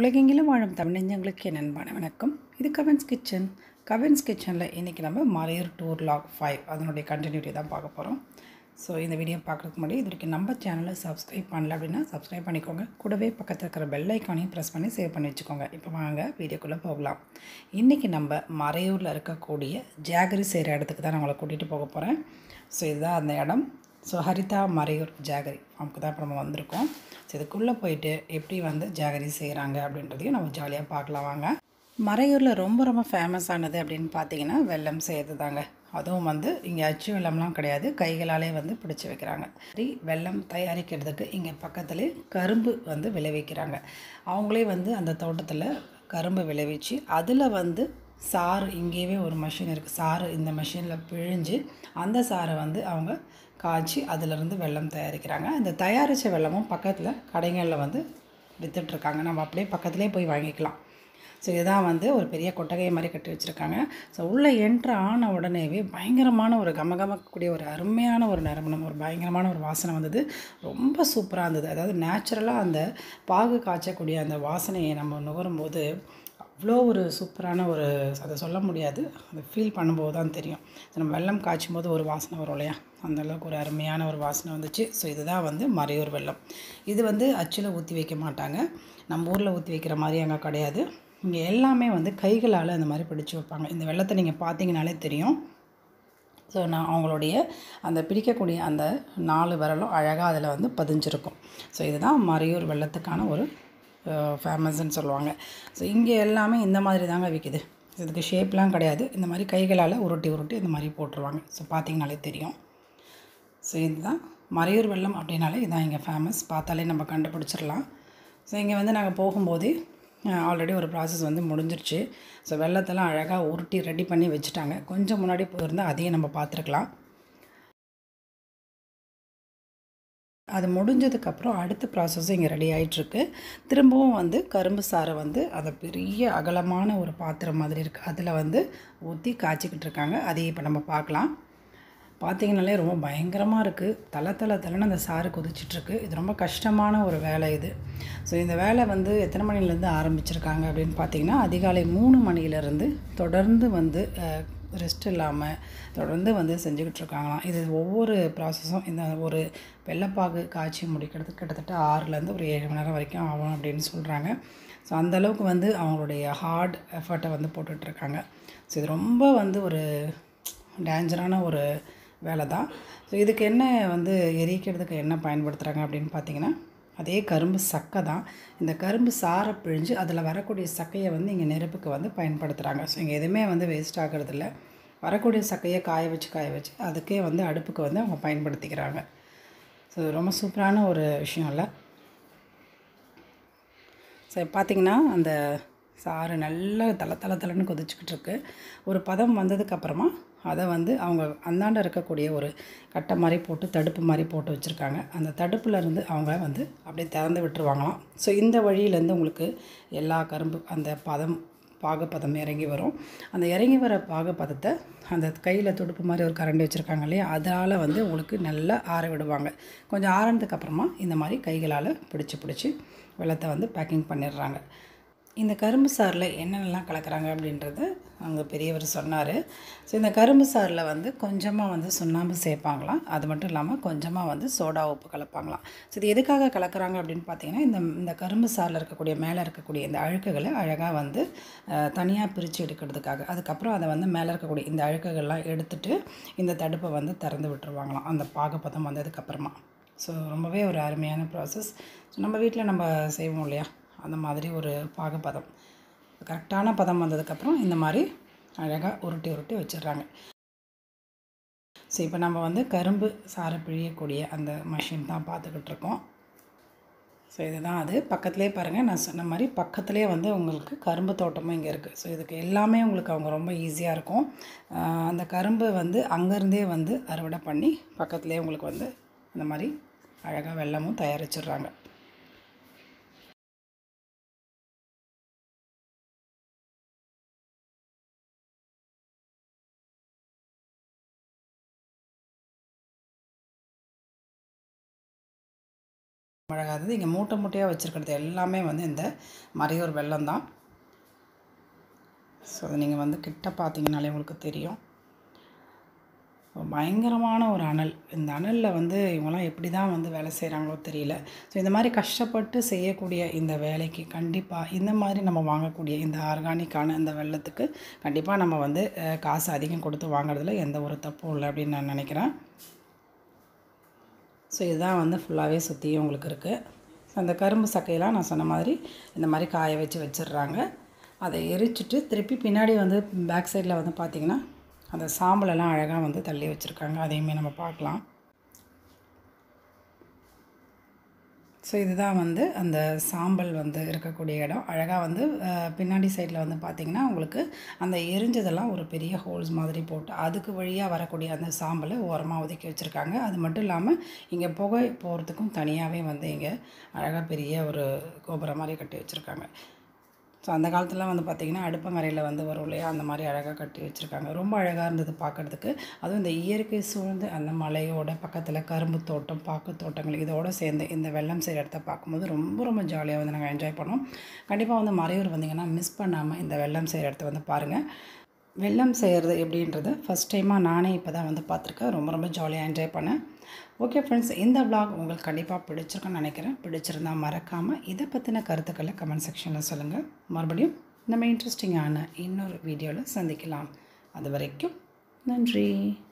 உலகெங்கிலும் வாழும் தமிழ் நெஞ்சங்களுக்கு என் அன்பான வணக்கம் இது கவன்ஸ் கிச்சன் கவன்ஸ் கிச்சனில் இன்றைக்கி நம்ம மறையூர் டூர் லாக் ஃபைவ் அதனுடைய கண்டினியூட்டி தான் பார்க்க போகிறோம் ஸோ இந்த வீடியோ பார்க்குறதுக்கு முன்னாடி இது வரைக்கும் நம்ம சேனலை சப்ஸ்கிரைப் பண்ணல அப்படின்னா சப்ஸ்கிரைப் பண்ணிக்கோங்க கூடவே பக்கத்தில் இருக்கிற பெல் ஐக்கானையும் ப்ரெஸ் பண்ணி சேவ் பண்ணி வச்சுக்கோங்க இப்போ வாங்க வீடியோக்குள்ளே போகலாம் இன்றைக்கி நம்ம மறையூரில் இருக்கக்கூடிய ஜாகரி செய்கிற இடத்துக்கு தான் நான் உங்களை கூட்டிகிட்டு போக போகிறேன் ஸோ இதுதான் அந்த இடம் ஸோ ஹரிதா மறையூர் ஜாகரி நமக்கு தான் இப்போ நம்ம வந்திருக்கோம் ஸோ இதுக்குள்ளே போயிட்டு எப்படி வந்து ஜாகரி செய்கிறாங்க அப்படின்றதையும் நம்ம ஜாலியாக பார்க்கலாம் வாங்க மறையூரில் ரொம்ப ரொம்ப ஃபேமஸ் ஆனது அப்படின்னு பார்த்தீங்கன்னா வெல்லம் செய்கிறது தாங்க அதுவும் வந்து இங்கே அச்சு வெள்ளம்லாம் கிடையாது கைகளாலே வந்து பிடிச்சி வைக்கிறாங்க சரி வெல்லம் தயாரிக்கிறதுக்கு இங்கே பக்கத்துலேயே கரும்பு வந்து விளைவிக்கிறாங்க அவங்களே வந்து அந்த தோட்டத்தில் கரும்பு விளைவிச்சு அதில் வந்து சாறு இங்கேயே ஒரு மிஷின் இருக்குது சாறு இந்த மிஷினில் பிழிஞ்சு அந்த சாறை வந்து அவங்க காய்ச்சி அதிலிருந்து வெல்லம் தயாரிக்கிறாங்க இந்த தயாரித்த வெல்லமும் பக்கத்தில் கடைகளில் வந்து விற்றுட்ருக்காங்க நம்ம அப்படியே பக்கத்துலேயே போய் வாங்கிக்கலாம் ஸோ இதுதான் வந்து ஒரு பெரிய கொட்டகை மாதிரி கட்டி வச்சுருக்காங்க ஸோ உள்ளே என்ட்ரு ஆன உடனேவே பயங்கரமான ஒரு கமகமக்கக்கூடிய ஒரு அருமையான ஒரு நறுமணம் ஒரு பயங்கரமான ஒரு வாசனை வந்தது ரொம்ப சூப்பராக இருந்தது அதாவது நேச்சுரலாக அந்த பாகு காய்ச்சக்கூடிய அந்த வாசனையை நம்ம நுகரும்போது அவ்வளோ ஒரு சூப்பரான ஒரு அதை சொல்ல முடியாது அதை ஃபீல் பண்ணும்போது தான் தெரியும் நம்ம வெள்ளம் காய்ச்சும் போது ஒரு வாசனை வரும் இல்லையா அந்தளவுக்கு ஒரு அருமையான ஒரு வாசனை வந்துச்சு ஸோ இதுதான் வந்து மறையூர் வெள்ளம் இது வந்து அச்சில் ஊற்றி வைக்க மாட்டாங்க நம்ம ஊரில் ஊற்றி வைக்கிற மாதிரி அங்கே கிடையாது இங்கே எல்லாமே வந்து கைகளால் அந்த மாதிரி பிடிச்சி வைப்பாங்க இந்த வெள்ளத்தை நீங்கள் பார்த்தீங்கனாலே தெரியும் ஸோ நான் அவங்களுடைய அந்த பிடிக்கக்கூடிய அந்த நாலு விரலும் அழகாக அதில் வந்து பதிஞ்சிருக்கும் ஸோ இதுதான் மறையூர் வெள்ளத்துக்கான ஒரு ஃபேமஸ்ன்னு சொல்லுவாங்க ஸோ இங்கே எல்லாமே இந்த மாதிரி தாங்க விற்கிது இதுக்கு ஷேப்லாம் கிடையாது இந்த மாதிரி கைகளால் உருட்டி உருட்டி இந்த மாதிரி போட்டுருவாங்க ஸோ பார்த்தீங்கனாலே தெரியும் ஸோ இதுதான் மறையூர் வெள்ளம் அப்படின்னாலே இதான் இங்கே ஃபேமஸ் பார்த்தாலே நம்ம கண்டுபிடிச்சிடலாம் ஸோ இங்கே வந்து நாங்கள் போகும்போதே ஆல்ரெடி ஒரு ப்ராசஸ் வந்து முடிஞ்சிருச்சு ஸோ வெள்ளத்தெல்லாம் அழகாக உருட்டி ரெடி பண்ணி வச்சுட்டாங்க கொஞ்சம் முன்னாடி போயிருந்தால் அதையும் நம்ம பார்த்துருக்கலாம் அது முடிஞ்சதுக்கப்புறம் அடுத்த ப்ராசஸும் இங்கே ரெடி ஆகிட்டுருக்கு திரும்பவும் வந்து கரும்பு சாறை வந்து அதை பெரிய அகலமான ஒரு பாத்திரம் மாதிரி இருக்குது அதில் வந்து ஊற்றி காய்ச்சிக்கிட்டு இருக்காங்க அதையும் இப்போ நம்ம பார்க்கலாம் பார்த்திங்கனாலே ரொம்ப பயங்கரமாக இருக்குது தலை தலை தலைன்னு அந்த சாறு கொதிச்சிட்ருக்கு இது ரொம்ப கஷ்டமான ஒரு வேலை இது ஸோ இந்த வேலை வந்து எத்தனை மணிலேருந்து ஆரம்பிச்சிருக்காங்க அப்படின்னு பார்த்தீங்கன்னா அதிகாலை மூணு மணிலேருந்து தொடர்ந்து வந்து ரெஸ்ட் இல்லாமல் தொடர்ந்து வந்து செஞ்சுக்கிட்டு இருக்காங்களாம் இது ஒவ்வொரு ப்ராசஸும் இந்த ஒரு வெள்ளைப்பாகு காய்ச்சி முடிக்கிறதுக்கு கிட்டத்தட்ட ஆறுலேருந்து ஒரு ஏழு மணி நேரம் வரைக்கும் ஆகும் அப்படின்னு சொல்கிறாங்க ஸோ அந்தளவுக்கு வந்து அவங்களுடைய ஹார்ட் எஃபர்ட்டை வந்து போட்டுட்ருக்காங்க ஸோ இது ரொம்ப வந்து ஒரு டேஞ்சரான ஒரு வேலை தான் ஸோ இதுக்கு என்ன வந்து எரிக்கிறதுக்கு என்ன பயன்படுத்துகிறாங்க அப்படின்னு பார்த்தீங்கன்னா அதே கரும்பு சக்கை தான் இந்த கரும்பு சாரை பிழிஞ்சு அதில் வரக்கூடிய சக்கையை வந்து இங்கே நெருப்புக்கு வந்து பயன்படுத்துகிறாங்க ஸோ இங்கே எதுவுமே வந்து வேஸ்ட் ஆகிறதில்ல வரக்கூடிய சக்கையை காய வச்சு காய வச்சு அதுக்கே வந்து அடுப்புக்கு வந்து அவங்க பயன்படுத்திக்கிறாங்க ஸோ ரொம்ப சூப்பரான ஒரு விஷயம் இல்லை ஸோ பார்த்திங்கன்னா அந்த சாறு நல்லா தலை தலை தலைன்னு கொதிச்சுக்கிட்டு இருக்கு ஒரு பதம் வந்ததுக்கப்புறமா அதை வந்து அவங்க அந்தாண்ட இருக்கக்கூடிய ஒரு கட்டை மாதிரி போட்டு தடுப்பு மாதிரி போட்டு வச்சுருக்காங்க அந்த தடுப்புலேருந்து அவங்க வந்து அப்படியே திறந்து விட்டுருவாங்களாம் ஸோ இந்த வழியிலேருந்து உங்களுக்கு எல்லா கரும்பு அந்த பதம் பாகுப்பதம் இறங்கி வரும் அந்த இறங்கி வர பாகுப்பதத்தை அந்த கையில் துடுப்பு மாதிரி ஒரு கரண்டி வச்சுருக்காங்க இல்லையா அதனால் வந்து உங்களுக்கு நல்லா ஆற விடுவாங்க கொஞ்சம் ஆறினதுக்கப்புறமா இந்த மாதிரி கைகளால் பிடிச்சி பிடிச்சி வெள்ளத்தை வந்து பேக்கிங் பண்ணிடுறாங்க இந்த கரும்பு சாறில் என்னென்னலாம் கலக்கிறாங்க அப்படின்றத அங்கே பெரியவர் சொன்னார் ஸோ இந்த கரும்பு சாறில் வந்து கொஞ்சமாக வந்து சுண்ணாம்பு சேர்ப்பாங்களாம் அது மட்டும் இல்லாமல் கொஞ்சமாக வந்து சோடா உப்பு கலப்பாங்களாம் ஸோ இது எதுக்காக கலக்கிறாங்க அப்படின்னு பார்த்தீங்கன்னா இந்த இந்த கரும்பு சாறில் இருக்கக்கூடிய மேலே இருக்கக்கூடிய இந்த அழுக்குகளை அழகாக வந்து தனியாக பிரித்து எடுக்கிறதுக்காக அதுக்கப்புறம் அதை வந்து மேலே இருக்கக்கூடிய இந்த அழுக்குகள்லாம் எடுத்துகிட்டு இந்த தடுப்பை வந்து திறந்து விட்டுருவாங்களாம் அந்த பாகப்பதம் வந்ததுக்கப்புறமா ஸோ ரொம்பவே ஒரு அருமையான ப்ராசஸ் ஸோ நம்ம வீட்டில் நம்ம செய்வோம் இல்லையா அந்த மாதிரி ஒரு பாகுபதம் கரெக்டான பதம் வந்ததுக்கப்புறம் இந்த மாதிரி அழகாக உருட்டி உருட்டி வச்சிடுறாங்க ஸோ இப்போ நம்ம வந்து கரும்பு சாரை பிழியக்கூடிய அந்த மிஷின் தான் பார்த்துக்கிட்டு இருக்கோம் ஸோ இதுதான் அது பக்கத்துலேயே பாருங்கள் நான் சொன்ன மாதிரி பக்கத்துலேயே வந்து உங்களுக்கு கரும்பு தோட்டமும் இங்கே இருக்குது ஸோ இதுக்கு எல்லாமே உங்களுக்கு அவங்க ரொம்ப ஈஸியாக இருக்கும் அந்த கரும்பு வந்து அங்கேருந்தே வந்து அறுவடை பண்ணி பக்கத்துலேயே உங்களுக்கு வந்து இந்த மாதிரி அழகாக வெள்ளமும் தயாரிச்சிடுறாங்க அழகாது இங்கே மூட்டை மூட்டையாக வச்சுருக்கிறது எல்லாமே வந்து இந்த மறையூர் வெள்ளம் தான் ஸோ அதை நீங்கள் வந்து கிட்ட பார்த்தீங்கனாலே உங்களுக்கு தெரியும் பயங்கரமான ஒரு அனல் இந்த அனலில் வந்து இவங்கெல்லாம் எப்படி தான் வந்து வேலை செய்கிறாங்களோ தெரியல ஸோ இந்த மாதிரி கஷ்டப்பட்டு செய்யக்கூடிய இந்த வேலைக்கு கண்டிப்பாக இந்த மாதிரி நம்ம வாங்கக்கூடிய இந்த ஆர்கானிக்கான இந்த வெள்ளத்துக்கு கண்டிப்பாக நம்ம வந்து அஹ், காசு அதிகம் கொடுத்து வாங்குறதுல எந்த ஒரு தப்பும் இல்லை அப்படின்னு நான் நினைக்கிறேன் ஸோ இதுதான் வந்து ஃபுல்லாகவே சுற்றியும் உங்களுக்கு இருக்குது அந்த கரும்பு சக்கையெல்லாம் நான் சொன்ன மாதிரி இந்த மாதிரி காய வச்சு வச்சிடுறாங்க அதை எரிச்சிட்டு திருப்பி பின்னாடி வந்து பேக் சைடில் வந்து பார்த்திங்கன்னா அந்த சாம்பலெல்லாம் அழகாக வந்து தள்ளி வச்சுருக்காங்க அதையுமே நம்ம பார்க்கலாம் ஸோ இதுதான் வந்து அந்த சாம்பல் வந்து இருக்கக்கூடிய இடம் அழகாக வந்து அஹ், பின்னாடி சைடில் வந்து பார்த்திங்கன்னா உங்களுக்கு அந்த எரிஞ்சதெல்லாம் ஒரு பெரிய ஹோல்ஸ் மாதிரி போட்டு அதுக்கு வழியாக வரக்கூடிய அந்த சாம்பலை ஓரமாக ஒதுக்கி வச்சுருக்காங்க அது மட்டும் இல்லாமல் இங்கே புகை போகிறதுக்கும் தனியாகவே வந்து இங்கே அழகாக பெரிய ஒரு கோபுரம் மாதிரி கட்டி வச்சுருக்காங்க ஸோ அந்த காலத்துலலாம் வந்து பார்த்திங்கன்னா அடுப்பங்கரையில் வந்து வரும் இல்லையா அந்த மாதிரி அழகாக கட்டி வச்சுருக்காங்க ரொம்ப அழகாக இருந்தது பார்க்குறதுக்கு அதுவும் இந்த இயற்கை சூழ்ந்து அந்த மலையோட பக்கத்தில் கரும்பு தோட்டம் பாக்கு தோட்டங்கள் இதோட சேர்ந்து இந்த வெள்ளம் செய்கிற இடத்த பார்க்கும்போது ரொம்ப ரொம்ப ஜாலியாக வந்து நாங்கள் என்ஜாய் பண்ணோம் கண்டிப்பாக வந்து மறையூர் வந்தீங்கன்னா மிஸ் பண்ணாமல் இந்த வெள்ளம் செய்கிற இடத்த வந்து பாருங்கள் வெள்ளம் செய்கிறது எப்படின்றத ஃபஸ்ட் டைமாக நானே இப்போ தான் வந்து பார்த்துருக்கேன் ரொம்ப ரொம்ப ஜாலியாக என்ஜாய் பண்ணேன் ஓகே ஃப்ரெண்ட்ஸ் இந்த vlog உங்களுக்கு கண்டிப்பாக பிடிச்சிருக்குன்னு நினைக்கிறேன் பிடிச்சிருந்தா மறக்காமல் இதை பற்றின கருத்துக்களை கமெண்ட் செக்ஷனில் சொல்லுங்கள் மறுபடியும் நம்ம இன்ட்ரெஸ்டிங்கான இன்னொரு வீடியோவில் சந்திக்கலாம் அது வரைக்கும் நன்றி